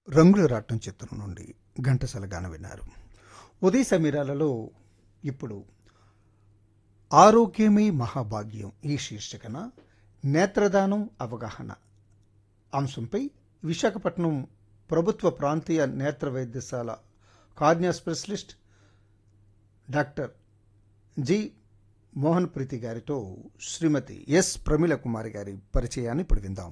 రంగుల రాట్నం చిత్రం నుండి ఘంటసాల గానం విన్నారు ఉదయ సమీరాలలో ఇప్పుడు ఆరోగ్యమే మహాభాగ్యం ఈ శీర్షికన నేత్రదానం అవగాహన అంశంపై విశాఖపట్నం ప్రభుత్వ ప్రాంతీయ నేత్ర వైద్యశాల cornea specialist doctor G Mohan Preethi గారితో శ్రీమతి ఎస్ ప్రమీల కుమారి గారి పరిచయాన్ని ఇప్పుడు విందాం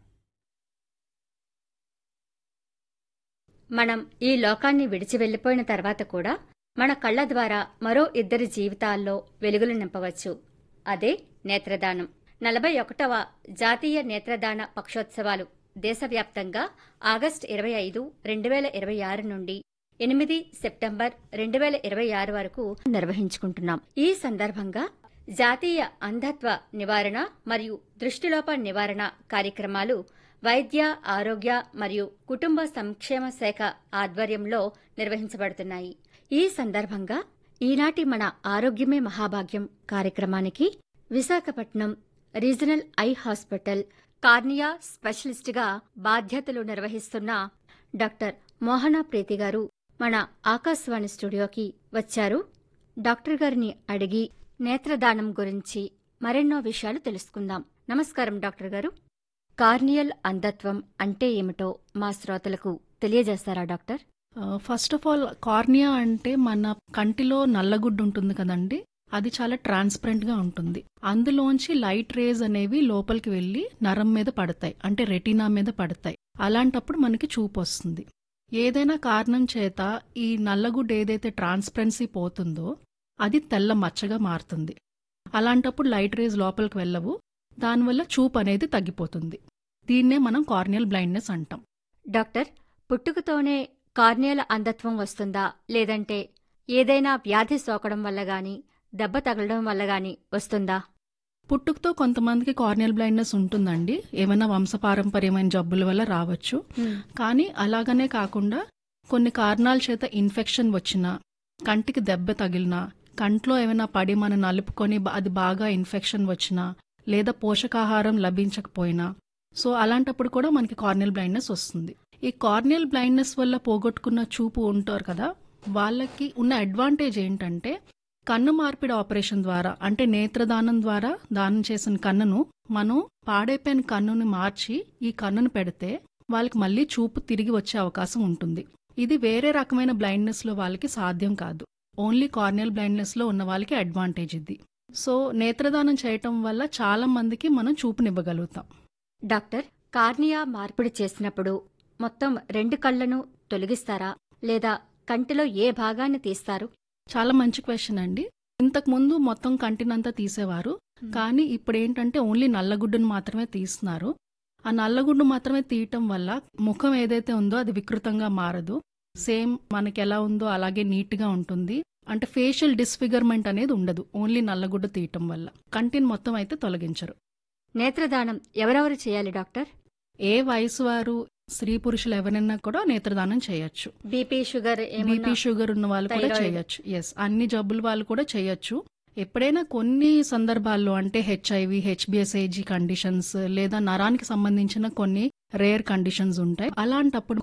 మనం ఈ లోకాన్ని విడిచి వెళ్లిపోయిన తర్వాత కూడా మన కళ్ళ ద్వారా మరో ఇద్దరి జీవితాల్లో వెలుగులు నింపవచ్చు అదే నేత్రదానం నలభై ఒకటవ జాతీయ నేత్రదాన పక్షోత్సవాలు దేశవ్యాప్తంగా ఆగస్టు ఇరవై ఐదు రెండు వేల ఇరవై ఆరు నుండి ఎనిమిది సెప్టెంబర్ రెండు వేల ఇరవై ఆరు వరకు నిర్వహించుకుంటున్నాం ఈ సందర్భంగా జాతీయ అంధత్వ నివారణ మరియు దృష్టిలోప నివారణ కార్యక్రమాలు వైద్య ఆరోగ్య మరియు కుటుంబ సంక్షేమ శాఖ ఆధ్వర్యంలో నిర్వహించబడుతున్నాయి ఈ సందర్భంగా ఈనాటి మన ఆరోగ్యమే మహాభాగ్యం కార్యక్రమానికి Visakhapatnam regional eye hospital cornea స్పెషలిస్ట్గా బాధ్యతలు నిర్వహిస్తున్న డాక్టర్ మోహన ప్రీతి గారు మన ఆకాశవాణి స్టూడియోకి వచ్చారు డాక్టర్ గారిని అడిగి నేత్రదానం గురించి మరెన్నో విషయాలు తెలుసుకుందాం నమస్కారం డాక్టర్ గారు కార్నియల్ అంధత్వం అంటే ఏమిటో మా శ్రోతలకు తెలియజేస్తారా doctor first of all cornea అంటే మన కంటిలో నల్లగుడ్డు ఉంటుంది కదండి అది చాలా ట్రాన్స్పరెంట్ గా ఉంటుంది అందులోంచి లైట్ రేజ్ అనేవి లోపలికి వెళ్లి నరం మీద పడతాయి అంటే రెటీనా మీద పడతాయి అలాంటప్పుడు మనకి చూపు వస్తుంది ఏదైనా కారణం చేత ఈ నల్లగుడ్డు ఏదైతే ట్రాన్స్పరెన్సీ పోతుందో అది తెల్ల మచ్చగా మారుతుంది అలాంటప్పుడు లైట్ రేజ్ లోపలికి వెళ్ళవు దానివల్ల చూపు అనేది తగ్గిపోతుంది దీన్నే మనం కార్నియల్ బ్లైండ్నెస్ అంటాం డాక్టర్ పుట్టుకతోనే కార్నియల్ అంధత్వం వస్తుందా లేదంటే ఏదైనా వ్యాధి సోకడం వల్ల గాని దెబ్బ తగలడం వల్ల గాని వస్తుందా పుట్టుకతో కొంతమందికి కార్నియల్ బ్లైండ్నెస్ ఉంటుందండి ఏమైనా వంశపారంపర్యమైన జబ్బుల వల్ల రావచ్చు కానీ అలాగనే కాకుండా కొన్ని కారణాల చేత ఇన్ఫెక్షన్ వచ్చినా కంటికి దెబ్బ తగిలినా కంట్లో ఏమైనా పడి మనం నలుపుకొని బ- అది బాగా ఇన్ఫెక్షన్ వచ్చినా లేదా పోషకాహారం లభించకపోయినా సో అలాంటప్పుడు కూడా మనకి కార్నియల్ బ్లైండ్నెస్ వస్తుంది ఈ కార్నియల్ బ్లైండ్నెస్ వల్ల పోగొట్టుకున్న చూపు ఉంటారు కదా వాళ్ళకి ఉన్న అడ్వాంటేజ్ ఏంటంటే కన్ను మార్పిడి ఆపరేషన్ ద్వారా అంటే నేత్రదానం ద్వారా దానం చేసిన కన్నును మనం పాడైపోయిన కన్నుని మార్చి ఈ కన్నును పెడితే వాళ్ళకి మళ్ళీ చూపు తిరిగి వచ్చే అవకాశం ఉంటుంది ఇది వేరే రకమైన బ్లైండ్నెస్ లో వాళ్ళకి సాధ్యం కాదు ఓన్లీ కార్నియల్ బ్లైండ్నెస్ లో ఉన్న వాళ్ళకి అడ్వాంటేజ్ ఇది సో నేత్రదానం చేయటం వల్ల చాలా మందికి మనం చూపునివ్వగలుగుతాం డాక్టర్ కార్నియా మార్పిడి చేసినప్పుడు మొత్తం రెండు కళ్లను తొలగిస్తారా లేదా కంటిలో ఏ భాగాన్ని తీస్తారు చాలా మంచి క్వశ్చన్ అండి ఇంతకు ముందు మొత్తం కంటినంతా తీసేవారు కానీ ఇప్పుడు ఏంటంటే ఓన్లీ నల్లగుడ్డును మాత్రమే తీస్తున్నారు ఆ నల్లగుడ్డు మాత్రమే తీయటం వల్ల ముఖం ఏదైతే ఉందో అది వికృతంగా మారదు సేమ్ మనకి ఎలా ఉందో అలాగే నీట్ గా ఉంటుంది అంటే ఫేషియల్ డిస్ఫిగర్మెంట్ అనేది ఉండదు ఓన్లీ నల్లగుడ్డు తీయటం వల్ల కంటిని మొత్తం అయితే తొలగించరు నేత్రదానం ఎవరెవరు చేయాలి డాక్టర్ ఏ వయసు వారు స్త్రీ పురుషులు ఎవరైనా కూడా నేత్రదానం చేయొచ్చు బీపీ షుగర్ బీపీ ఏమన్నా షుగర్ ఉన్న వాళ్ళు కూడా థైరాయిడ్. చేయొచ్చు ఎస్ అన్ని జబ్బుల వాళ్ళు కూడా చేయొచ్చు ఎప్పుడైనా కొన్ని సందర్భాల్లో అంటే హెచ్ఐవి హెచ్బిఎస్ఏజీ కండిషన్స్ లేదా నరానికి సంబంధించిన కొన్ని రేర్ కండిషన్స్ ఉంటాయి అలాంటప్పుడు